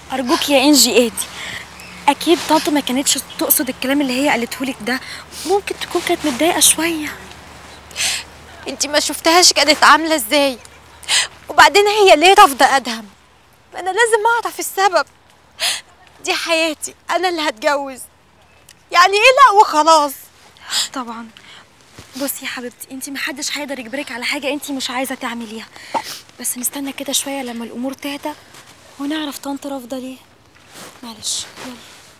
ارجوك يا انجي اهدي اكيد طنط ما كانتش تقصد الكلام اللي هي قالته لك ده ممكن تكون كانت متضايقه شويه انت ما شفتهاش كانت عامله ازاي وبعدين هي ليه رافضه ادهم ما انا لازم اعرف السبب دي حياتي انا اللي هتجوز يعني ايه لا وخلاص طبعا بصي يا حبيبتي انت محدش هيقدر يجبرك على حاجه انت مش عايزه تعمليها بس نستنى كده شويه لما الامور تهدى ونعرف طنط رافضه ليه معلش يلا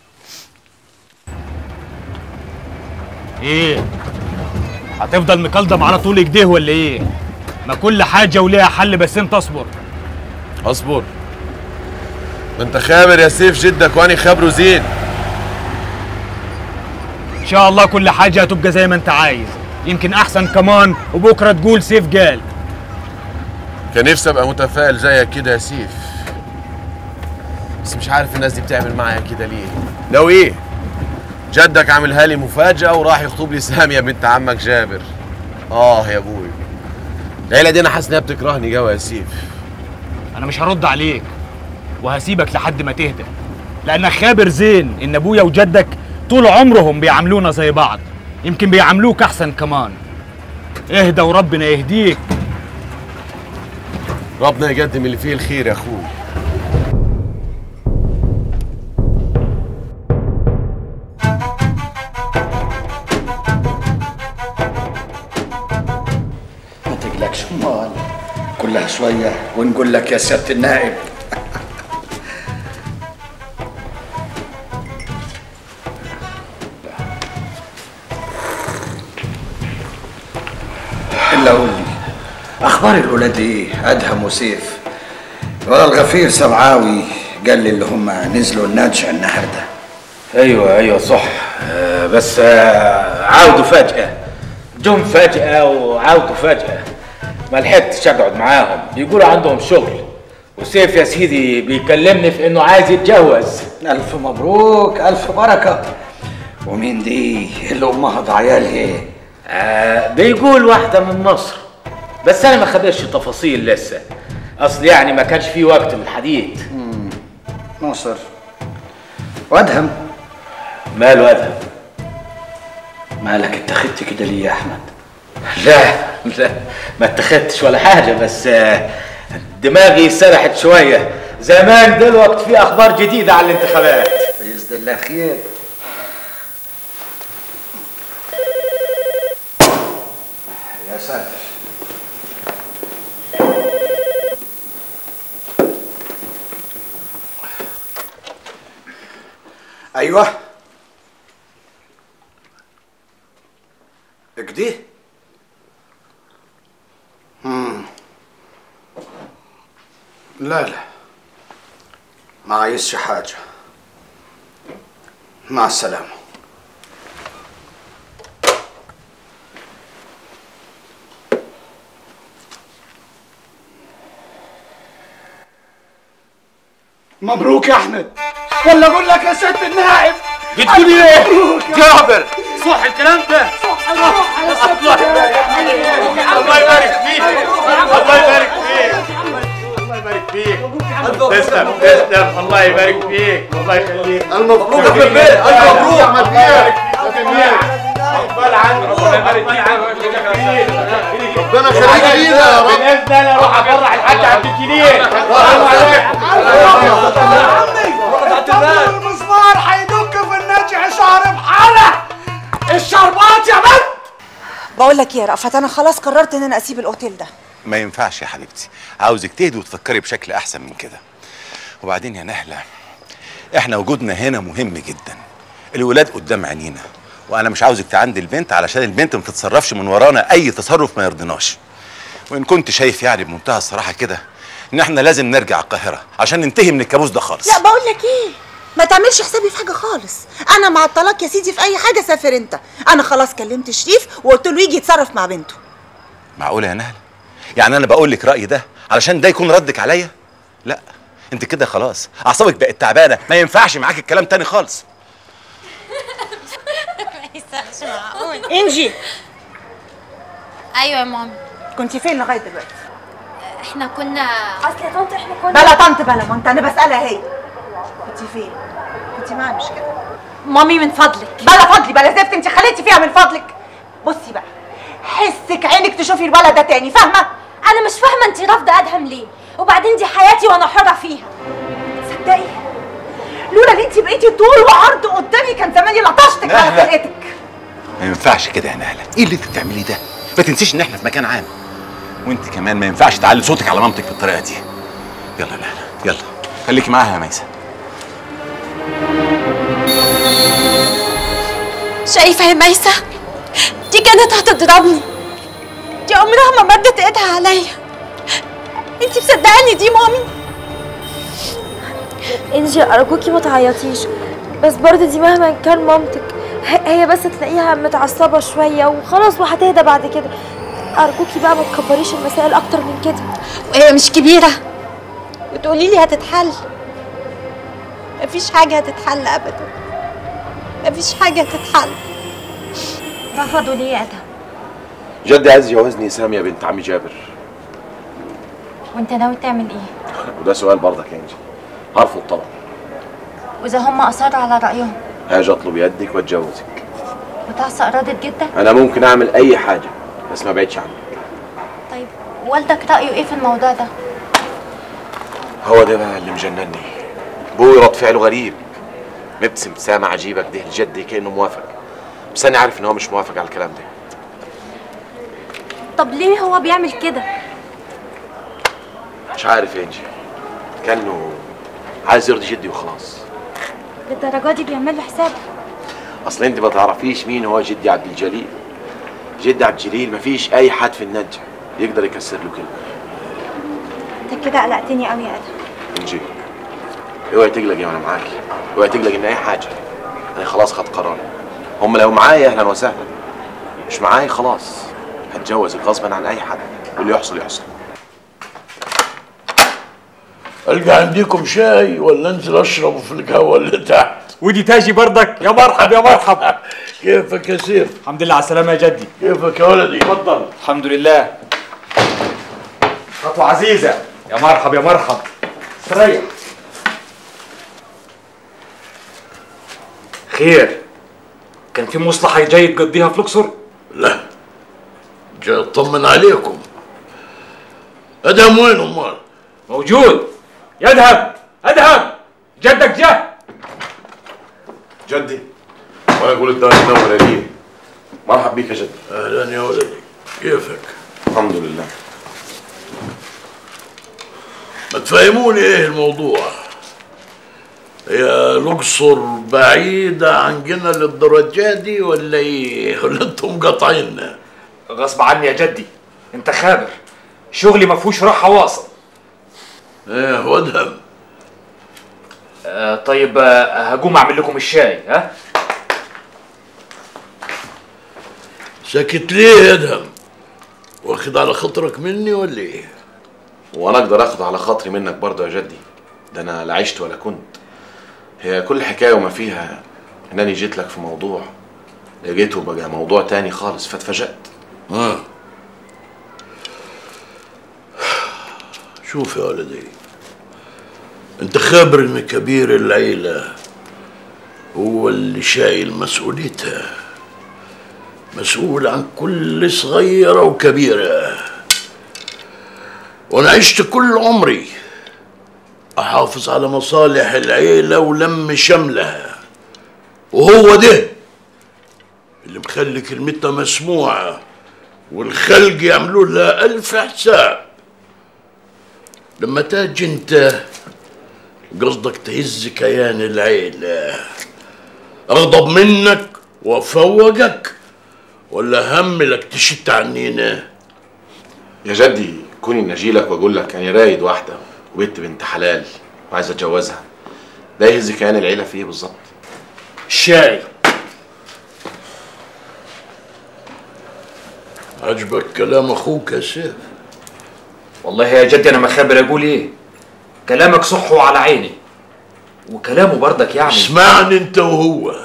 ايه هتفضل مكلضم على طول كده ولا ايه ما كل حاجه وليها حل بس انت اصبر اصبر ما انت خابر يا سيف جدك واني خبره زين ان شاء الله كل حاجه هتبقى زي ما انت عايز يمكن احسن كمان وبكره تقول سيف قال كان نفسي ابقى متفائل زيك كده يا سيف بس مش عارف الناس دي بتعمل معايا كده ليه لو ايه جدك عاملها لي مفاجأة وراح يخطب لي سامية بنت عمك جابر اه يا ابوي العيلة دي انا حاسس انها بتكرهني جوا يا سيف انا مش هرد عليك وهسيبك لحد ما تهدى لانك خابر زين ان ابويا وجدك طول عمرهم بيعاملونا زي بعض يمكن بيعاملوك احسن كمان اهدى وربنا يهديك ربنا يقدم اللي فيه الخير يا اخوي ما تقلقش امال كلها شويه ونقول لك يا سياده النائب الا قول لي اخبار الولاد ايه ادهم وسيف ولا الغفير سبعاوي قال لي اللي هم نزلوا النجع النهارده ايوه ايوه صح آه، بس آه، عاودوا فجأة جم فجأة وعاودوا فجأة ما لحقتش اقعد معاهم بيقولوا عندهم شغل وسيف يا سيدي بيكلمني في انه عايز يتجوز الف مبروك الف بركه ومين دي اللي امها ضعيالها آه بيقول واحدة من مصر بس انا ما خدتش تفاصيل لسه اصل يعني ما كانش في وقت للحديث مصر وادهم ماله ادهم مالك اتخذت كده ليه يا احمد لا لا ما اتخذتش ولا حاجة بس آه، دماغي سرحت شوية زمان دلوقتي في أخبار جديدة على الانتخابات باذن الله خير يا ساتر ايوه كده مم. لا لا ما عايزش حاجة مع السلامة مبروك يا احمد ولا اقول لك يا ست النائب بتقول ايه؟ جابر صح الكلام ده الله يبارك فيك الله يبارك فيك الله يبارك فيك تسلم تسلم الله يبارك فيك الله يخليك المبروك يا ابن بيه المبروك يا احمد بيه عقبال عنك ربنا يبارك فيك ربنا يخليك لينا يا رب باذن الله اروح افرح الحاج عبد الكبير السلام عليكم المسمار هيدق في النجع شهر بحالة الشربات يا بنت بقول لك يا رأفت انا خلاص قررت ان انا اسيب الاوتيل ده ما ينفعش يا حبيبتي عاوزك تهدي وتفكري بشكل احسن من كده وبعدين يا نهله احنا وجودنا هنا مهم جدا الولاد قدام عينينا وانا مش عاوزك تعندي البنت علشان البنت ما تتصرفش من ورانا اي تصرف ما يرضيناش وان كنت شايف يعني بمنتهى الصراحه كده ان احنا لازم نرجع القاهره عشان ننتهي من الكابوس ده خالص لا بقول لك ايه ما تعملش حسابي في حاجه خالص انا مع الطلاق يا سيدي في اي حاجه سافر انت انا خلاص كلمت شريف وقلت له يجي يتصرف مع بنته معقوله يا نهله يعني انا بقول لك رايي ده علشان ده يكون ردك عليا لا انت كده خلاص اعصابك بقت تعبانه ما ينفعش معاك الكلام تاني خالص مش معقول انجي ايوه يا ماما كنت فين لغايه دلوقتي احنا كنا اصل يا طنط احنا كنا بلا طنط بلا ما انت انا بسالها هي كنت فين كنت معايا مش كده مامي من فضلك بلا فضلي بلا زفت انت خليتي فيها من فضلك بصي بقى حسك عينك تشوفي الولد ده تاني فاهمه انا مش فاهمه انت رافضه ادهم ليه وبعدين دي حياتي وانا حره فيها تصدقي لولا اللي انت بقيتي طول وعرض قدامي كان زماني لطشتك على نهلة. خلقتك ما ينفعش كده يا نهله ايه اللي انت بتعمليه ده ما تنسيش ان احنا في مكان عام وانت كمان ما ينفعش تعلي صوتك على مامتك بالطريقه دي يلا يا نهله يلا خليكي معاها يا ميسه شايفه يا ميسه دي كانت هتضربني دي عمرها ما مدت ايدها عليا انت مصدقاني دي مامي انجي ارجوكي ما تعيطيش بس برضه دي مهما كان مامتك ه- هي بس تلاقيها متعصبه شويه وخلاص وهتهدى بعد كده ارجوكي بقى ما تكبريش المسائل اكتر من كده وهي مش كبيره وتقولي لي هتتحل مفيش حاجه هتتحل ابدا مفيش حاجه هتتحل رفضوا ليه يا ادهم جدي عايز يجوزني ساميه بنت عمي جابر وانت ناوي تعمل ايه وده سؤال برضك يا انجي هرفض طبعا واذا هم اصروا على رايهم هاجي اطلب يدك واتجوزك وتعصى اراده جدك انا ممكن اعمل اي حاجه بس ما بعدش عنك طيب والدك رايه ايه في الموضوع ده هو ده بقى اللي مجنني ابوي رد فعله غريب مبتسم ابتسامة عجيبة كده لجدي كأنه موافق بس أنا عارف إن هو مش موافق على الكلام ده طب ليه هو بيعمل كده مش عارف يا إنجي كأنه عايز يرضي جدي وخلاص للدرجه دي بيعمل له حساب أصل أنت ما تعرفيش مين هو جدي عبد الجليل جدي عبد الجليل مفيش أي حد في النجع يقدر يكسر له كلمة انت كده قلقتني قوي يا ادهم إنجي اوعي تقلقي وأنا معاكي اوعي تقلقي إن أي حاجة أنا خلاص خدت قراري هم لو معايا أهلا وسهلا مش معايا خلاص هتجوزك غصبا عن أي حد واللي يحصل يحصل القى عندكم شاي ولا انزل اشربه في القهوه اللي تحت ودي تاجي برضك يا مرحب يا مرحب كيفك يا سيف الحمد لله على السلامة يا جدي كيفك يا ولدي اتفضل الحمد لله خطوة عزيزة يا مرحب يا مرحب استريح خير كان في مصلحة جاي تقضيها في الأقصر؟ لا جاي اطمن عليكم ادهم وين امال موجود يذهب اذهب جدك جه جدي وأنا أقول الدار منورة ليه مرحب بيك يا جدي اهلا يا ولدي كيفك الحمد لله ما تفهموني ايه الموضوع هي الاقصر بعيده عننا للدرجه دي ولا ايه ولا انتم قاطعيننا غصب عني يا جدي انت خابر شغلي ما فيهوش راحة واصل ايه وادهم آه طيب آه هقوم اعمل لكم الشاي ها ساكت ليه يا ادهم واخد على خاطرك مني ولا ايه وانا اقدر اخد على خاطري منك برضه يا جدي ده انا لا عشت ولا كنت هي كل حكايه وما فيها انني جيت لك في موضوع لقيته بقى موضوع تاني خالص فاتفاجأت ها شوف يا ولدي انت خابر ان كبير العيلة هو اللي شايل مسؤوليتها مسؤول عن كل صغيرة وكبيرة وانا عشت كل عمري احافظ على مصالح العيلة ولم شملها وهو ده اللي مخلي كلمتنا مسموعة والخلق يعملوا لها ألف حساب لما تاج انت قصدك تهز كيان العيلة أغضب منك وأفوقك ولا هملك تشت عنينا يا جدي كوني إني اجي لك واقول لك انا رايد واحده وبنت بنت حلال وعايز اتجوزها ده يهز كيان العيله في ايه بالظبط الشاي عجبك كلام أخوك يا سيف والله يا جدي انا ما خابر اقول ايه كلامك صح وعلى عيني وكلامه برضك يعني اسمعني انت وهو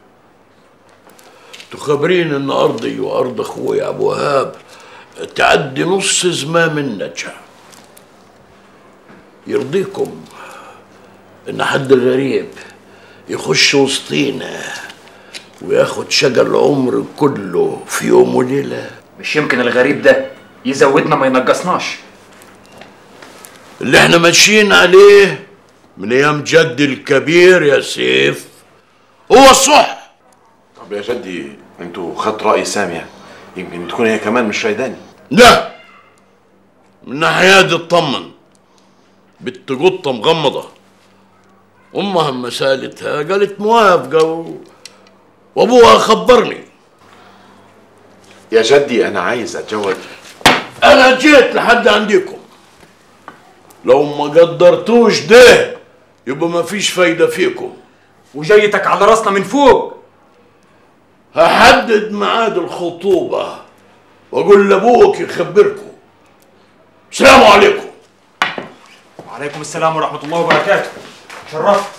تخبرين ان ارضي وارض اخوي ابو وهاب تعدي نص زمام النجع يرضيكم ان حد غريب يخش وسطينا وياخد شجر العمر كله في يوم وليله مش يمكن الغريب ده يزودنا ما ينقصناش اللي احنا ماشيين عليه من ايام جدي الكبير يا سيف هو الصح طب يا جدي انتوا خدت راي ساميه يمكن تكون هي كمان مش رايداني لا من ناحية دي اطمن بنت قطة مغمضة أمها لما سالتها قالت موافقة و... وأبوها خبرني يا جدي انا عايز اتجوز أنا جيت لحد عندكم لو ما قدرتوش ده يبقى ما فيش فايدة فيكم وجايتك على راسنا من فوق هحدد ميعاد الخطوبة وأقول لأبوك يخبركم السلام عليكم وعليكم السلام ورحمة الله وبركاته شرفت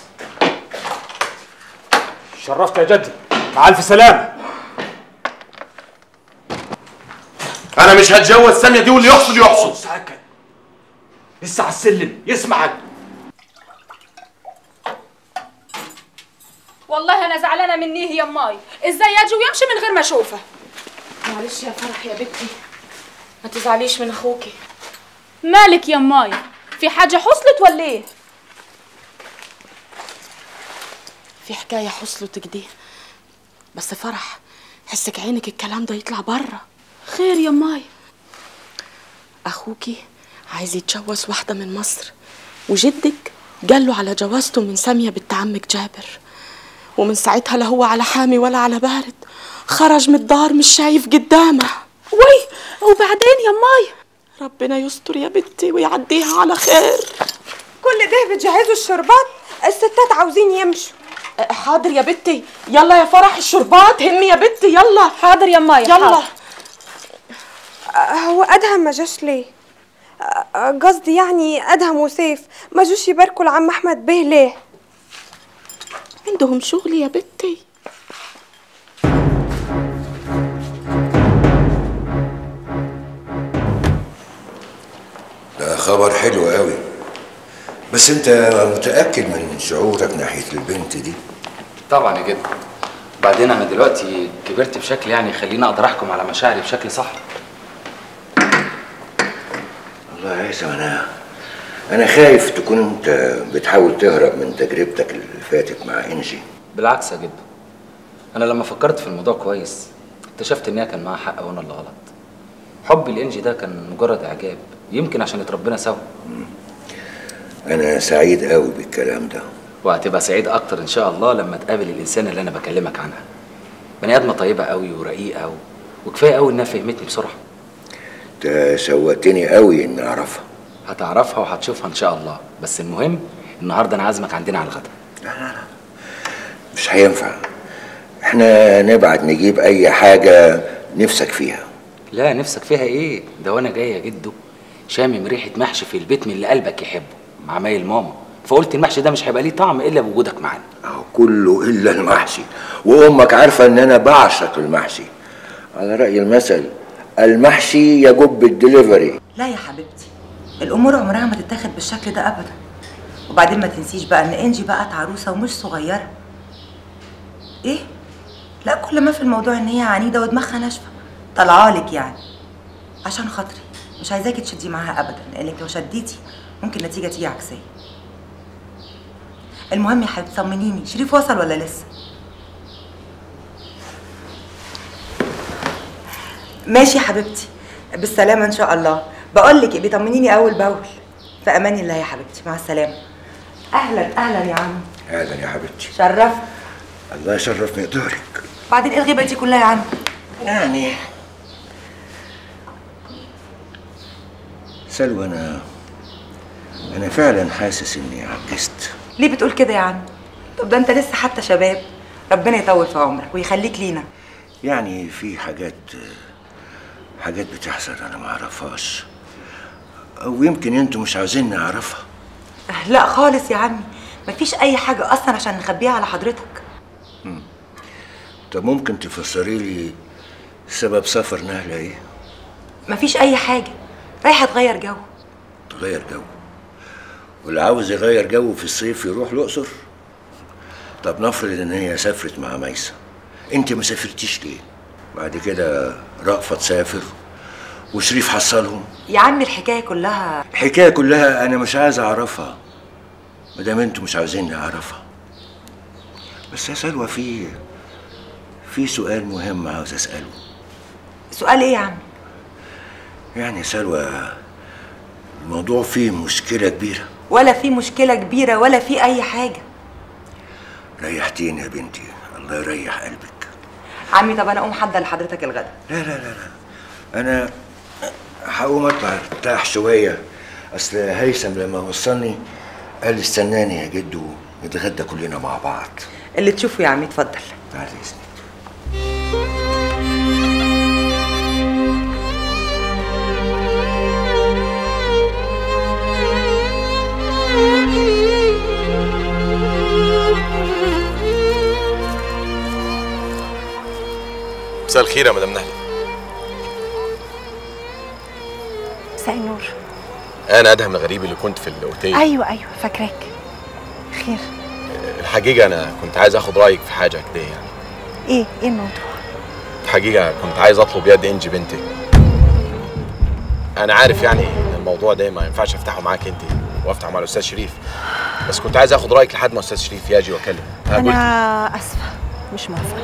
شرفت يا جدي مع ألف سلامة انا مش هتجوز ساميه دي واللي يحصل يحصل ساكت لسه على السلم يسمعك والله انا زعلانه منيه يا ماي ازاي اجي ويمشي من غير ما اشوفه معلش يا فرح يا بنتي ما تزعليش من اخوكي مالك يا ماي في حاجه حصلت ولا ايه في حكايه حصلت كده بس فرح حسك عينك الكلام ده يطلع بره خير يا ماي اخوكي عايز يتجوز واحده من مصر وجدك قال له على جوازته من ساميه بنت عمك جابر ومن ساعتها لا هو على حامي ولا على بارد خرج من الدار مش شايف قدامه وي وبعدين يا ماي ربنا يستر يا بنتي ويعديها على خير كل ده بتجهزوا الشربات الستات عاوزين يمشوا أه، حاضر يا بنتي يلا يا فرح الشربات همي يا بنتي يلا حاضر يا ماي يلا حاضر. آه، هو ادهم ما جاش ليه آه، آه، قصدي يعني ادهم وسيف ما جوش يباركوا لعم احمد بيه ليه عندهم شغل يا بنتي ده خبر حلو قوي بس انت متأكد من شعورك ناحية البنت دي طبعا يا جد بعدين انا دلوقتي كبرت بشكل يعني يخليني اقدر احكم على مشاعري بشكل صح والله يا عيسى انا انا خايف تكون انت بتحاول تهرب من تجربتك اللي فاتت مع انجي بالعكس يا جد انا لما فكرت في الموضوع كويس اكتشفت ان هي كان معاها حق وانا اللي غلط حبي لانجي ده كان مجرد اعجاب يمكن عشان اتربينا سوا انا سعيد قوي بالكلام ده وهتبقى سعيد اكتر ان شاء الله لما تقابل الانسان اللي انا بكلمك عنها بني ادمه طيبه قوي ورقيقه و... وكفايه قوي انها فهمتني بسرعه انت شوقتني قوي اني اعرفها هتعرفها وهتشوفها ان شاء الله بس المهم النهارده انا عازمك عندنا على الغدا مش هينفع احنا نبعت نجيب اي حاجة نفسك فيها لا نفسك فيها ايه ده وانا جاي يا جدو شامم ريحه محشي في البيت من اللي قلبك يحبه مع مايل ماما فقلت المحشي ده مش هيبقى ليه طعم الا بوجودك معانا اهو كله الا المحشي وامك عارفة ان انا بعشق المحشي على رأي المثل المحشي يجب الدليفري لا يا حبيبتي الامور عمرها ما تتاخد بالشكل ده ابدا وبعدين ما تنسيش بقى ان انجي بقت عروسه ومش صغيره ايه لا كل ما في الموضوع ان هي عنيده ودماغها ناشفه طلعالك يعني عشان خاطري مش عايزاكي تشدي معاها ابدا لانك لو شديتي ممكن النتيجه تيجي عكسيه المهم يا حبيبتي طمنيني شريف وصل ولا لسه ماشي يا حبيبتي بالسلامه ان شاء الله بقول لك بيطمنيني اول باول في امان الله يا حبيبتي مع السلامه اهلا اهلا يا عم اهلا يا حبيبتي شرفت الله يشرف مقدارك بعدين ايه الغيبه دي كلها يا عم يعني سلوى انا انا فعلا حاسس اني عجزت ليه بتقول كده يا عم طب ده انت لسه حتى شباب ربنا يطول في عمرك ويخليك لينا يعني في حاجات حاجات بتحصل انا ما اعرفهاش او يمكن انتوا مش عاوزيني اعرفها لا خالص يا عمي مفيش اي حاجه اصلا عشان نخبيها على حضرتك طب ممكن تفسري لي سبب سفر نهله ايه مفيش اي حاجه رايحه تغير جو تغير جو واللي عاوز يغير جو في الصيف يروح الاقصر طب نفرض ان هي سافرت مع ميسة انت ما سافرتيش ليه بعد كده رأفت سافر وشريف حصلهم يا عمي الحكايه كلها الحكايه كلها انا مش عايز اعرفها ما دام انتوا مش عاوزيني اعرفها بس يا سلوى في في سؤال مهم عاوز اساله سؤال ايه يا عم يعني يا سلوى الموضوع فيه مشكله كبيره ولا في مشكله كبيره ولا في اي حاجه ريحتيني يا بنتي الله يريح قلبك عمي طب انا اقوم حضر لحضرتك الغدا لا لا لا لا انا هقوم اطلع ارتاح شويه اصل هيثم لما وصلني قال لي استناني يا جدو نتغدى كلنا مع بعض اللي تشوفه يا عمي اتفضل بعد اذنك مساء الخير يا مدام نهلة مساء النور انا ادهم الغريب اللي كنت في الاوتيل ايوه ايوه فاكراك خير الحقيقه انا كنت عايز اخد رايك في حاجه كده يعني ايه ايه الموضوع الحقيقه كنت عايز اطلب يد انجي بنتي انا عارف يعني ان الموضوع ده ما ينفعش افتحه معاك انت وافتحه مع الاستاذ شريف بس كنت عايز اخد رايك لحد ما استاذ شريف يجي واكلم أنا قلت انا اسفه مش موافقه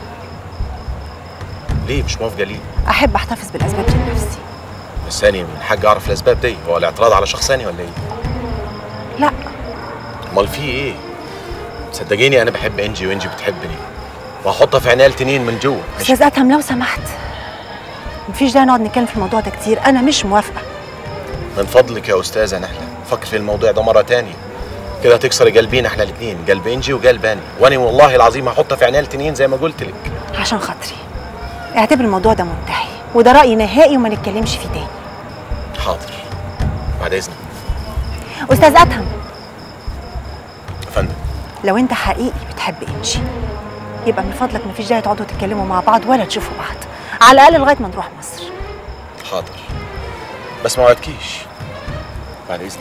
ليه مش موافقه ليه احب احتفظ بالاسباب دي لنفسي بس ثاني من حاج اعرف الاسباب دي هو الاعتراض على شخص ثاني ولا ايه لا امال في ايه صدقيني انا بحب انجي وانجي بتحبني وهحطها في عناية تنين من جوه مش استاذ ادهم لو سمحت مفيش داعي نقعد نتكلم في الموضوع ده كتير انا مش موافقه من فضلك يا استاذه نحله فكر في الموضوع ده مره تانية كده هتكسر قلبينا احنا الاثنين قلب انجي وقلب اني وانا والله العظيم هحطها في عناية تنين زي ما قلت لك عشان خاطري اعتبر الموضوع ده منتهي وده راي نهائي وما نتكلمش فيه تاني حاضر بعد اذنك استاذ ادهم يا فندم لو انت حقيقي بتحب انجي يبقى من فضلك مفيش داعي تقعدوا تتكلموا مع بعض ولا تشوفوا بعض على الاقل لغايه ما نروح مصر حاضر بس ما وعدكيش بعد اذنك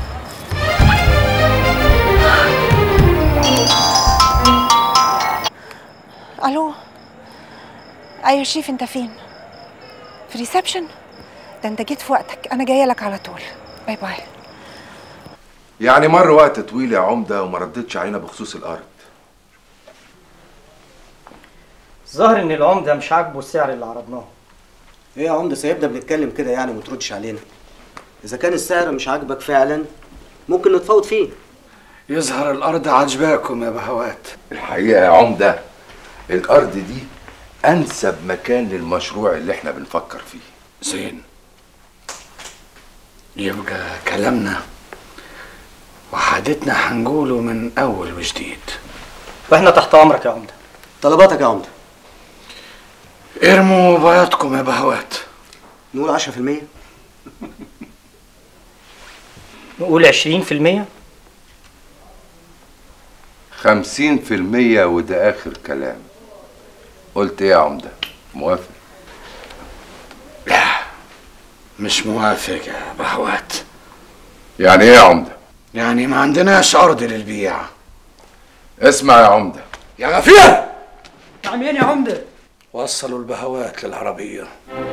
الو ايوه شريف انت فين في ريسبشن ده انت جيت في وقتك انا جايه لك على طول باي باي يعني مر وقت طويل يا عمدة وما ردتش علينا بخصوص الأرض ظاهر ان العمده مش عاجبه السعر اللي عرضناه ايه يا عمده سايبنا بنتكلم كده يعني وما تردش علينا اذا كان السعر مش عاجبك فعلا ممكن نتفاوض فيه يظهر الأرض عجباكم يا بهوات الحقيقة يا عمدة الأرض دي أنسب مكان للمشروع اللي احنا بنفكر فيه زين يبقى كلامنا وحاجتنا هنقوله من أول وجديد واحنا تحت امرك يا عمده طلباتك يا عمده ارموا بياضكم يا بهوات نقول 10% نقول 20% خمسين في المية وده آخر كلام قلت ايه يا عمدة موافق مش موافق يا بهوات يعني ايه يا عمدة يعني ما عندناش أرض للبيع اسمع يا عمدة يا غفير عمين يا عمده وصلوا البهوات للعربية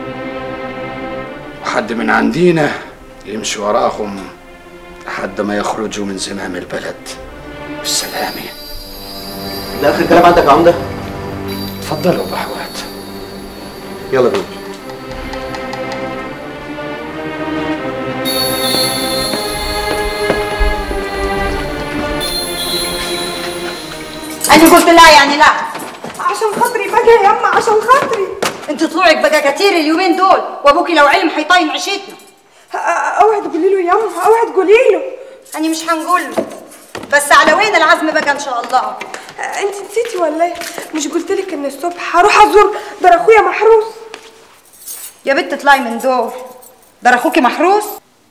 وحد من عندينا يمشي وراهم لحد ما يخرجوا من زمام البلد بالسلامة ده اخر كلام عندك يا عمده اتفضلوا بهوات يلا بينا انا قلت لا يعني لا عشان خاطري بقى يا يما عشان خاطري انت طلوعك بقى كتير اليومين دول وابوكي لو علم هيطين عيشتنا اوعي تقولي له يما اوعي تقولي له انا مش هنقول له بس على وين العزم بقى ان شاء الله انت نسيتي ولا ايه مش قلت لك ان الصبح هروح ازور دار اخويا محروس يا بنت اطلعي من دول ده اخوكي محروس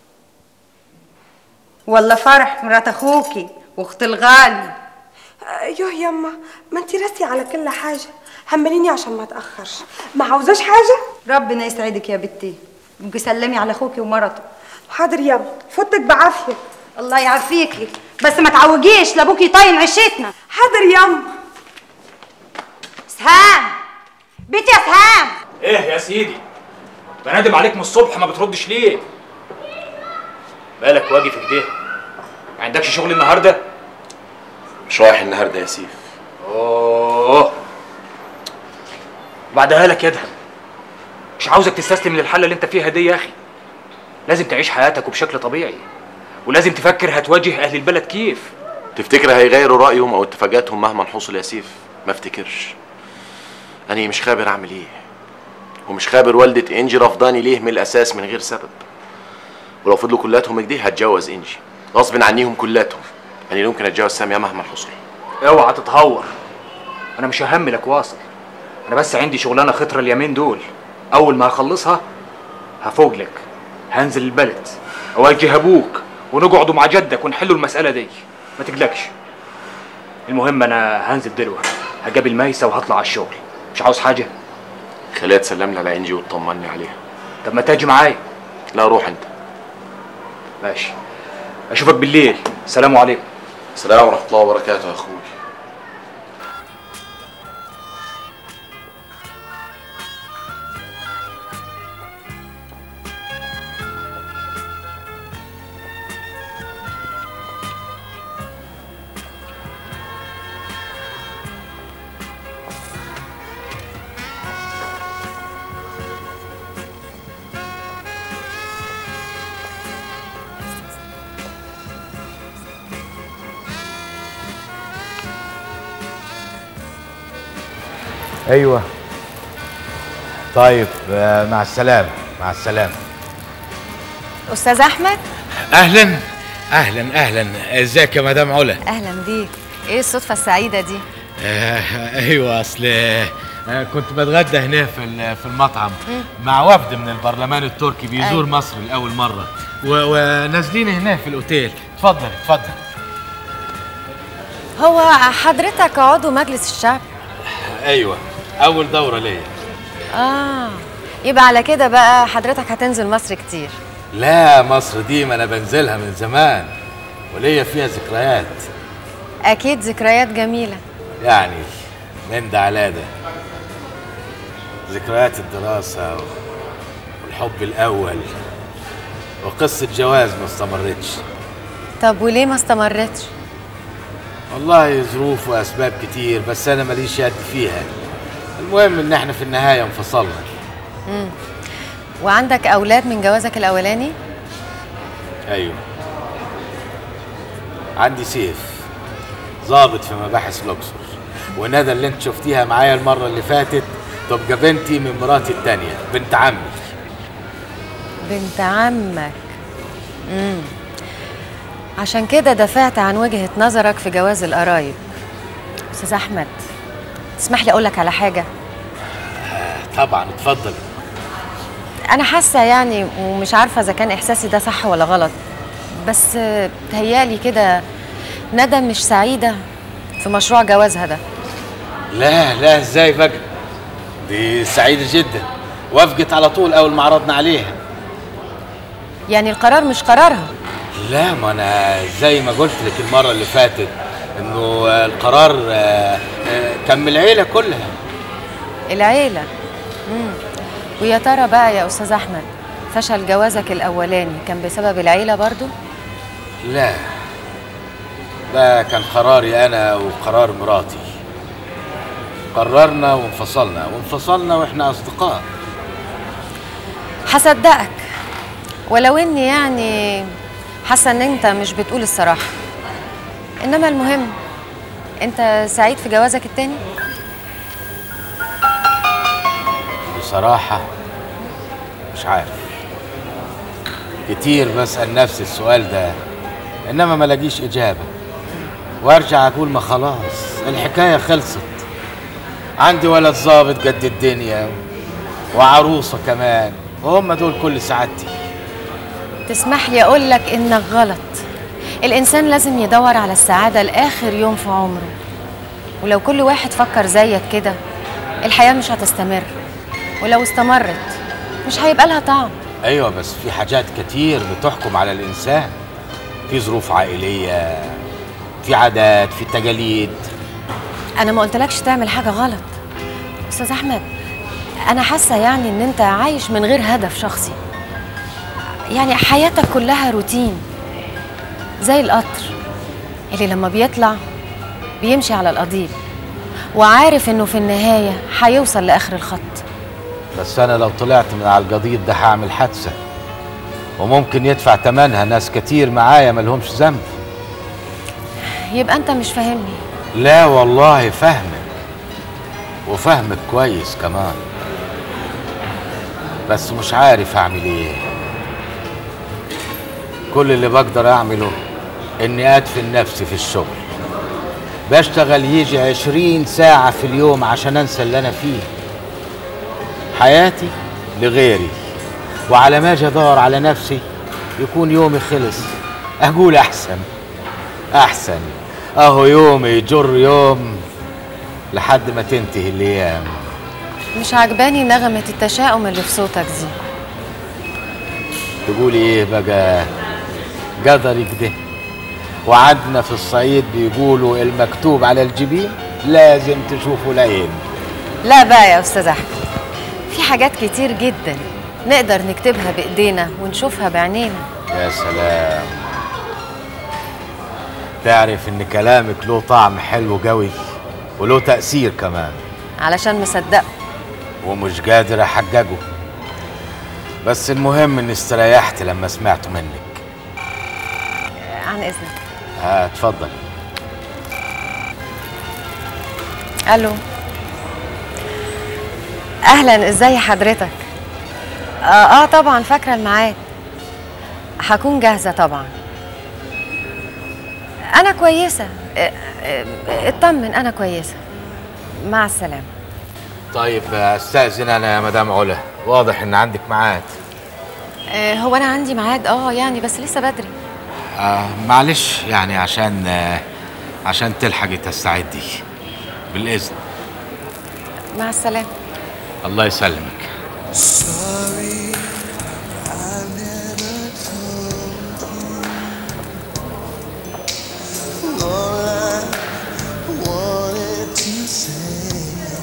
ولا فرح مرات اخوكي واخت الغالي ايوه يما ما انت راسي على كل حاجه همليني عشان ما اتاخرش ما عاوزاش حاجه ربنا يسعدك يا بنتي ابقي سلمي على اخوكي ومرته حاضر يما فوتك بعافيه الله يعافيكي بس ما تعوجيش لابوكي يطين عشتنا حاضر ياما سهام بيتي يا سهام ايه يا سيدي بنادم عليك من الصبح ما بتردش ليه مالك واقف كده ما عندكش شغل النهارده مش رايح النهارده يا سيف اوه بعدها لك يا ادهم مش عاوزك تستسلم للحاله اللي انت فيها دي يا اخي لازم تعيش حياتك وبشكل طبيعي ولازم تفكر هتواجه اهل البلد كيف تفتكر هيغيروا رايهم او اتفاقاتهم مهما حصل يا سيف ما افتكرش انا مش خابر اعمل ايه ومش خابر والدة انجي رفضاني ليه من الاساس من غير سبب ولو فضلوا كلاتهم كده هتجوز انجي غصب عنيهم كلاتهم انا ممكن اتجوز ساميه مهما حصل اوعى تتهور انا مش ههملك واصل انا بس عندي شغلانه خطره اليومين دول اول ما هخلصها هفوق لك هنزل البلد اواجه ابوك ونقعدوا مع جدك ونحلوا المساله دي ما تقلقش المهم انا هنزل دلوقتي هقابل ميسه وهطلع على الشغل مش عاوز حاجه خليها تسلم لي على انجي وتطمني عليها طب ما تاجي معايا لا روح انت ماشي اشوفك بالليل سلام عليكم السلام ورحمه الله وبركاته يا اخوي ايوه طيب آه، مع السلامه مع السلامه استاذ احمد اهلا اهلا اهلا ازيك يا مدام علا اهلا بيك ايه الصدفه السعيده دي آه ايوه اصل آه كنت بتغدى هنا في ال- في المطعم مع وفد من البرلمان التركي بيزور أيوة. مصر لاول مره و- ونازلين هنا في الاوتيل اتفضل اتفضل هو حضرتك عضو مجلس الشعب ايوه اول دوره ليا اه يبقى على كده بقى حضرتك هتنزل مصر كتير لا مصر دي ما انا بنزلها من زمان وليا فيها ذكريات اكيد ذكريات جميله يعني من ده على ده ذكريات الدراسة والحب الأول وقصة جواز ما استمرتش طب وليه ما استمرتش والله ظروف وأسباب كتير بس أنا ماليش يد فيها المهم إن إحنا في النهاية انفصلنا مم. وعندك اولاد من جوازك الاولاني أيوه عندي سيف ضابط في مباحث الأقصر وندى اللي انت شفتيها معايا المرة اللي فاتت تبقى بنتي من مراتي التانية بنت عمي بنت عمك امم عشان كده دافعت عن وجهة نظرك في جواز القرايب استاذ احمد تسمح لي اقول لك على حاجه طبعا اتفضل انا حاسه يعني ومش عارفه اذا كان احساسي ده صح ولا غلط بس آه، تهيالي كده ندى مش سعيده في مشروع جوازها ده لا لا ازاي بقى دي سعيدة جدا وافقت على طول أول ما عرضنا عليها يعني القرار مش قرارها لا ما أنا زي ما قلت لك المرة اللي فاتت إنه القرار آه، آه، كان من العيلة كلها العيله امم ويا ترى بقى يا استاذ احمد فشل جوازك الاولاني كان بسبب العيله برضو لا ده كان قراري أنا وقرار مراتي قررنا وانفصلنا وانفصلنا واحنا أصدقاء هصدقك ولو اني يعني حاسه ان انت مش بتقول الصراحه انما المهم انت سعيد في جوازك التاني بصراحة مش عارف كتير بسأل نفسي السؤال ده إنما ما لاقيش إجابة وأرجع أقول ما خلاص الحكاية خلصت عندي ولد ظابط قد الدنيا وعروسة كمان وهم دول كل سعادتي تسمح لي اقول لك انك غلط الانسان لازم يدور على السعاده لاخر يوم في عمره ولو كل واحد فكر زيك كده الحياه مش هتستمر ولو استمرت مش هيبقى لها طعم أيوة بس في حاجات كتير بتحكم على الإنسان في ظروف عائليه في عادات في تجاليد انا ما قلتلكش تعمل حاجه غلط استاذ احمد انا حاسه يعني ان انت عايش من غير هدف شخصي يعني حياتك كلها روتين زي القطر اللي لما بيطلع بيمشي على القضيب وعارف انه في النهايه هيوصل لاخر الخط بس انا لو طلعت من على الجديد ده هعمل حادثه وممكن يدفع ثمنها ناس كتير معايا ملهمش ذنب يبقى انت مش فاهمني لا والله فاهمك وفاهمك كويس كمان بس مش عارف اعمل ايه كل اللي بقدر اعمله اني ادفن نفسي في الشغل بشتغل يجي عشرين ساعة في اليوم عشان انسى اللي انا فيه حياتي لغيري وعلى ما اجي ادور على نفسي يكون يومي خلص اقول احسن احسن اهو يومي يجر يوم لحد ما تنتهي الايام مش عجباني نغمه التشاؤم اللي في صوتك دي تقولي ايه بقى قدرك ده وعندنا في الصعيد بيقولوا المكتوب على الجبين لازم تشوفه العين لا بقى يا استاذ احمد في حاجات كتير جدا نقدر نكتبها بايدينا ونشوفها بعينينا يا سلام تعرف ان كلامك له طعم حلو قوي وله تأثير كمان علشان مصدقه ومش قادر احججه بس المهم اني استريحت لما سمعته منك عن اذنك ها اتفضل الو اهلا ازاي حضرتك اه, آه طبعا فاكره الميعاد هكون جاهزه طبعا انا كويسه آه، آه، اطمن انا كويسه مع السلامه طيب استاذن انا يا مدام علا واضح ان عندك ميعاد آه، هو انا عندي ميعاد اه يعني بس لسه بدري آه معلش يعني عشان آه عشان تلحقي تستعدي بالاذن مع السلامه الله يسلمك Sorry, I never told you all I wanted to say.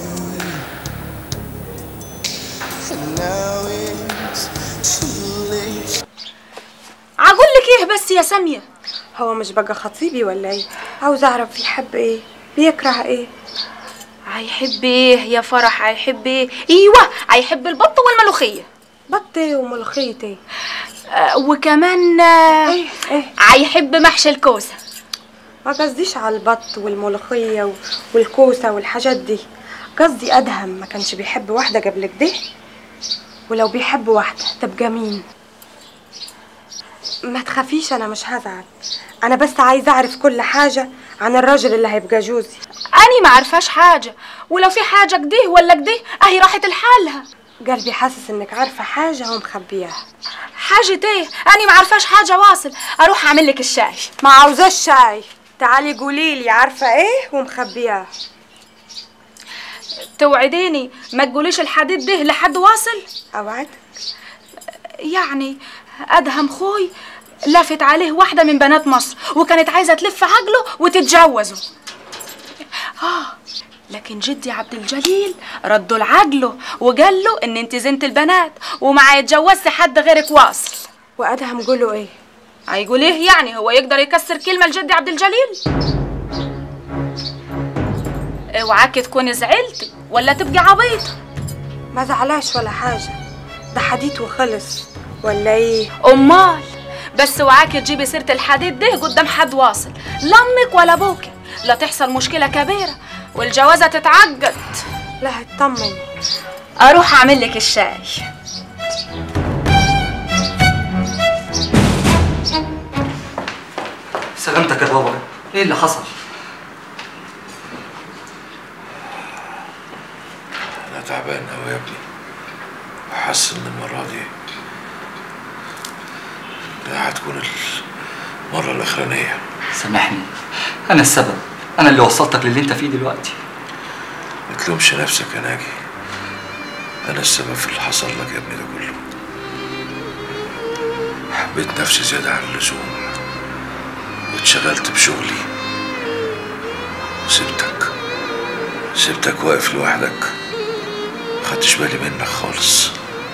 And now it's too late. عقول لك ايه بس يا ساميه هو مش بقى خطيبي ولا ايه عاوز اعرف يحب ايه بيكره ايه هيحب ايه يا فرح هيحب ايه ايوه هيحب البط والملوخيه بط ايه وملوخيه ايه آه وكمان آه ايه ايه هيحب محشي الكوسه ما قصديش على البط والملوخيه و- والكوسه والحاجات دي قصدي ادهم ما كانش بيحب واحده قبل كده ولو بيحب واحده تبقى مين ما تخافيش انا مش هزعل انا بس عايزه اعرف كل حاجه عن الراجل اللي هيبقى جوزي اني ما عارفاش حاجه ولو في حاجه كده ولا كده اهي راحت لحالها قلبي حاسس انك عارفه حاجه ومخبياها حاجه ايه اني ما عارفاش حاجه واصل اروح اعمل لك الشاي ما عاوزاش شاي تعالي قولي لي عارفه ايه ومخبياه توعديني ما تقوليش الحديد ده لحد واصل اوعد يعني ادهم خوي لفت عليه واحده من بنات مصر وكانت عايزه تلف عقله وتتجوزه اه لكن جدي عبد الجليل ردوا لعقله وقال له ان انت زنت البنات وما يتجوزش حد غيرك واصل وادهم قوله ايه هيقول ايه يعني هو يقدر يكسر كلمه لجدي عبد الجليل اوعاكي تكوني زعلتي ولا تبقي عبيطه ما زعلاش ولا حاجه ده حديد وخلص ولا ايه امال بس اوعاكي تجيبي سيره الحديد ده قدام حد واصل لا امك ولا ابوكي لا تحصل مشكله كبيره والجوازه تتعقد لا اطمني اروح اعمل لك الشاي سلامتك يا بابا ايه اللي حصل انا تعبان قوي يا ابني وحاسس ان المره دي دي هتكون المره الاخرانيه سامحني انا السبب انا اللي وصلتك للي انت فيه دلوقتي ما تلومش نفسك يا ناجي انا السبب في اللي حصل لك يا ابني ده كله حبيت نفسي زياده عن اللزوم واتشغلت بشغلي وسبتك سبتك واقف لوحدك خدتش بالي منك خالص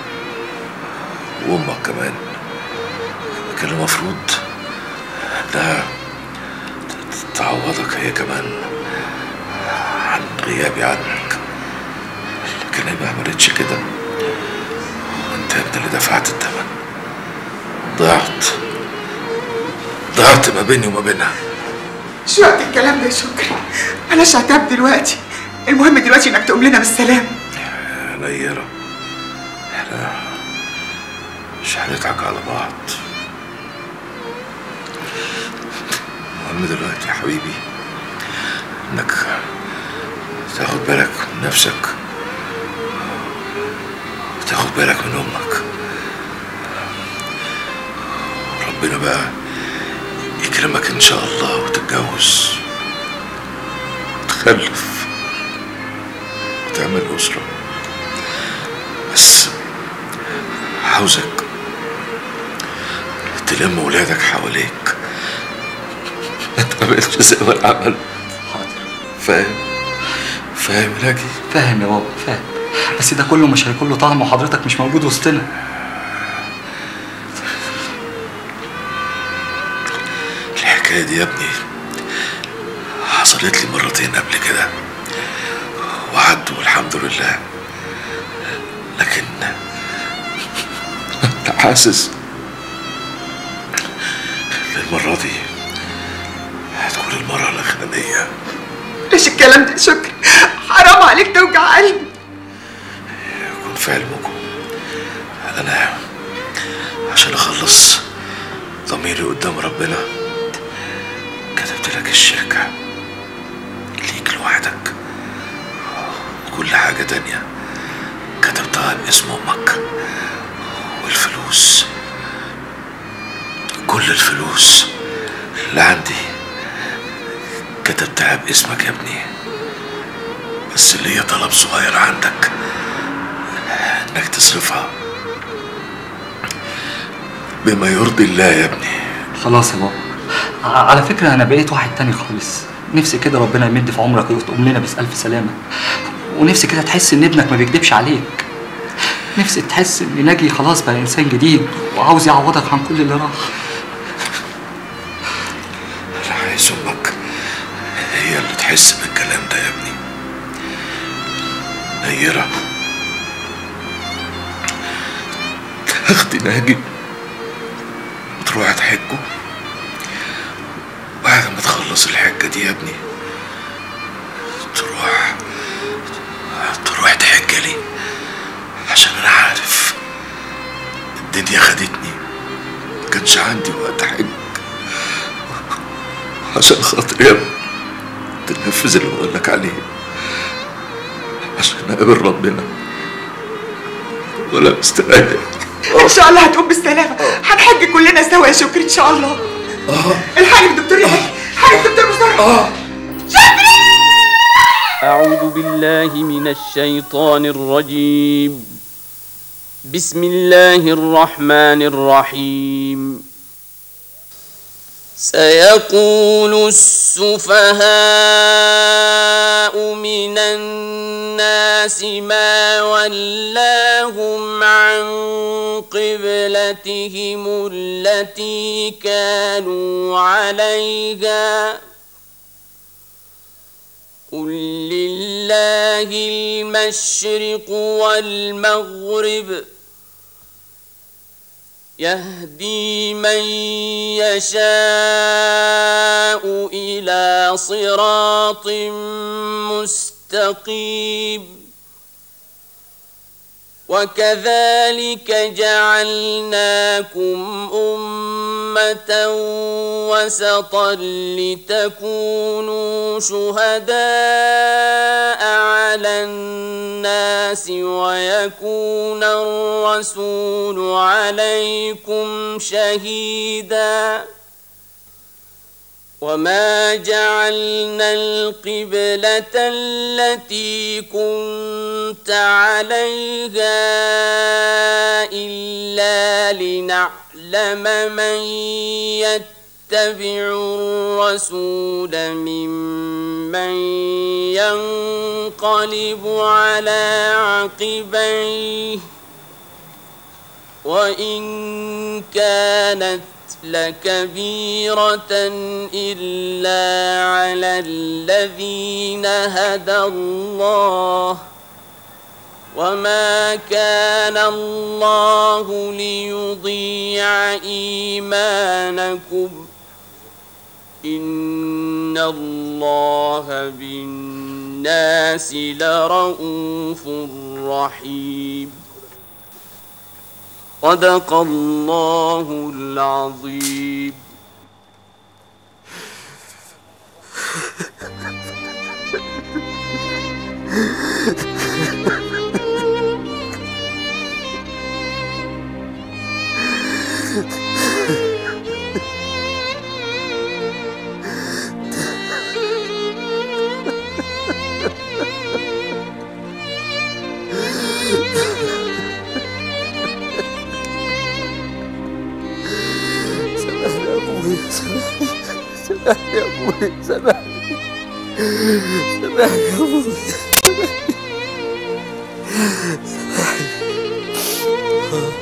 وامك كمان كان المفروض انها تعوضك هي كمان عن غيابي عنك لكن هي ما عملتش كده وانت يا ابني اللي دفعت الثمن ضعت ضعت ما بيني وما بينها شو وقت الكلام ده يا شكري بلاش عتاب دلوقتي المهم دلوقتي انك تقوم لنا بالسلام يا نيرة احنا مش هنضحك على بعض المهم دلوقتي يا حبيبي انك تاخد بالك من نفسك وتاخد بالك من امك ربنا بقى يكرمك ان شاء الله وتتجوز وتخلف وتعمل أسرة بس عاوزك تلم ولادك حواليك ما تعملش زي ما انا عملت فاهم فاهم لاجي فاهم يا بابا فاهم بس ده كله مش هيكون له طعم وحضرتك مش موجود وسطنا الحكاية دي يا ابني حصلت لي مرتين قبل كده وعدوا والحمد لله لكن أنا حاسس إن المرة دي هتكون المرة الأخرانية ليش الكلام ده يا شكري حرام عليك توجع قلبي يكون في علمكم أنا عشان أخلص ضميري قدام ربنا كتبت لك الشركة ليك لوحدك وكل حاجة تانية كتبتها باسم أمك والفلوس كل الفلوس اللي عندي كتبتها باسمك يا ابني بس اللي هي طلب صغير عندك انك تصرفها بما يرضي الله يا ابني خلاص يا بابا ع- على فكرة أنا بقيت واحد تاني خالص نفسي كده ربنا يمد في عمرك وتقوم لنا بألف سلامة ونفسي كده تحس إن ابنك ما بيكدبش عليك نفسي تحس إن ناجي خلاص بقى إنسان جديد وعاوز يعوضك عن كل اللي راح انا عايز امك هي اللي تحس بالكلام ده يا ابني نيرة تاخدي ناجي وتروح تحجه بعد ما تخلص الحجة دي يا ابني تروح تروح تحج لي عشان انا عارف الدنيا خدتني ما كانش عندي وقت حج عشان خاطر يا ابني تنفذ اللي بقول لك عليه عشان اقابل ربنا ولا مستريح ان شاء الله هتقوم بالسلامه هنحج كلنا سوا يا شكري ان شاء الله الحقني الدكتور يا حقني الدكتور بسرعه أعوذ بالله من الشيطان الرجيم بسم الله الرحمن الرحيم سيقول السفهاء من الناس ما ولاهم عن قبلتهم التي كانوا عليها قل لله المشرق والمغرب يهدي من يشاء الى صراط مستقيم وكذلك جعلناكم امه وسطا لتكونوا شهداء على الناس ويكون الرسول عليكم شهيدا وما جعلنا القبلة التي كنت عليها إلا لنعلم من واتبعوا الرسول ممن ينقلب على عقبيه وإن كانت لكبيرة إلا على الذين هدى الله وما كان الله ليضيع إيمانكم إن الله بالناس لرؤوف رحيم صدق الله العظيم سامحني يا ابوي سامحني يا ابوي سامحني سامحني يا ابوي سامحني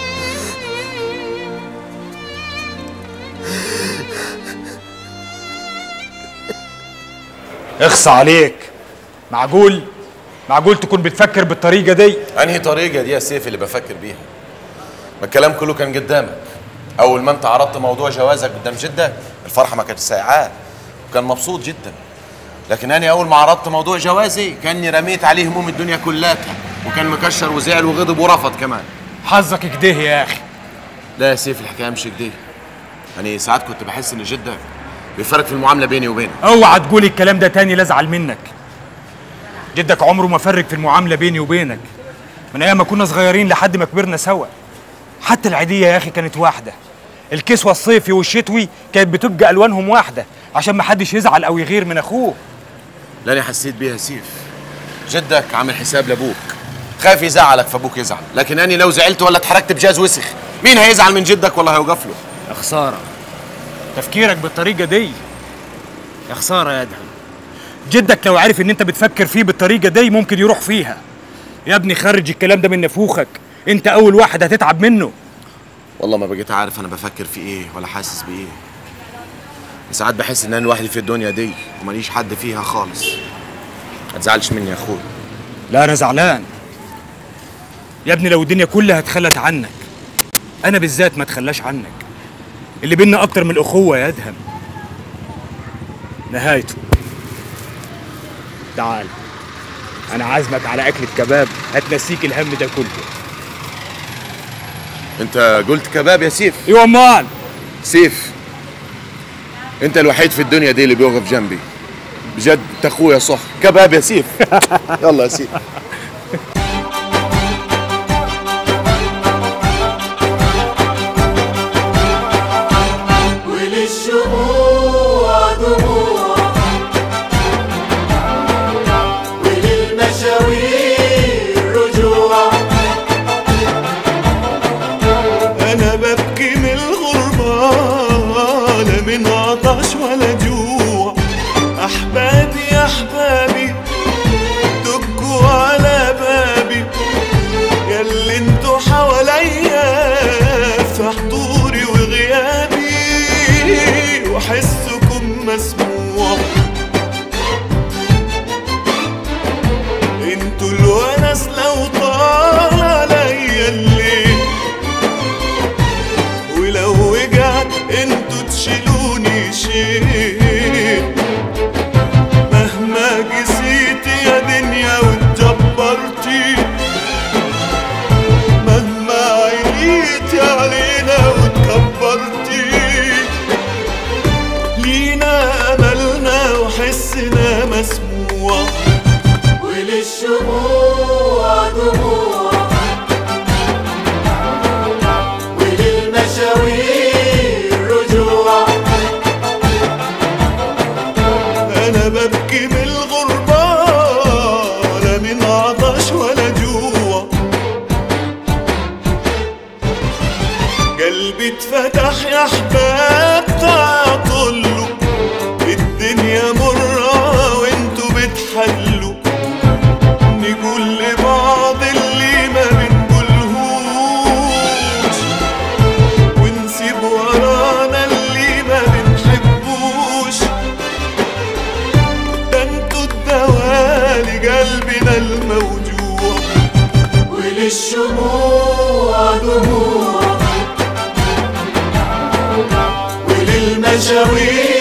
اخصى عليك معقول معقول تكون بتفكر بالطريقه دي انهي طريقه دي يا سيف اللي بفكر بيها ما الكلام كله كان قدامك اول ما انت عرضت موضوع جوازك قدام جدك الفرحه ما كانتش سايعاه وكان مبسوط جدا لكن انا اول ما عرضت موضوع جوازي كاني رميت عليه هموم الدنيا كلها وكان مكشر وزعل وغضب ورفض كمان حظك كده يا اخي لا يا سيف الحكايه مش كده يعني ساعات كنت بحس ان جدك بيفرق في المعامله بيني وبينك اوعى تقول الكلام ده تاني لا ازعل منك جدك عمره ما فرق في المعامله بيني وبينك من ايام ما كنا صغيرين لحد ما كبرنا سوا حتى العيديه يا اخي كانت واحده الكسوه الصيفي والشتوي كانت بتبقى الوانهم واحده عشان ما حدش يزعل او يغير من اخوه لا انا حسيت بيها يا سيف جدك عامل حساب لابوك خايف يزعلك فابوك يزعل لكن اني لو زعلت ولا اتحركت بجاز وسخ مين هيزعل من جدك ولا هيوقف له يا خساره تفكيرك بالطريقه دي يا خساره يا ادهم جدك لو عرف ان انت بتفكر فيه بالطريقه دي ممكن يروح فيها يا ابني خرج الكلام ده من نفوخك انت اول واحد هتتعب منه والله ما بقيت عارف انا بفكر في ايه ولا حاسس بايه ساعات بحس ان انا لوحدي في الدنيا دي وماليش حد فيها خالص ما تزعلش مني يا اخويا لا انا زعلان يا ابني لو الدنيا كلها اتخلت عنك انا بالذات ما اتخلاش عنك اللي بينا اكتر من الاخوه يا ادهم نهايته تعال انا عازمك على اكله كباب هتنسيك الهم ده كله انت قلت كباب يا سيف ايوه امال سيف انت الوحيد في الدنيا دي اللي بيوقف جنبي بجد انت اخويا صح كباب يا سيف يلا يا سيف وللشموع دموع وللمشاوير رجوع أنا ببكي من الغربة لا من عطش ولا جوع أحبابي أحبابي دقوا دموعك وللمشاوير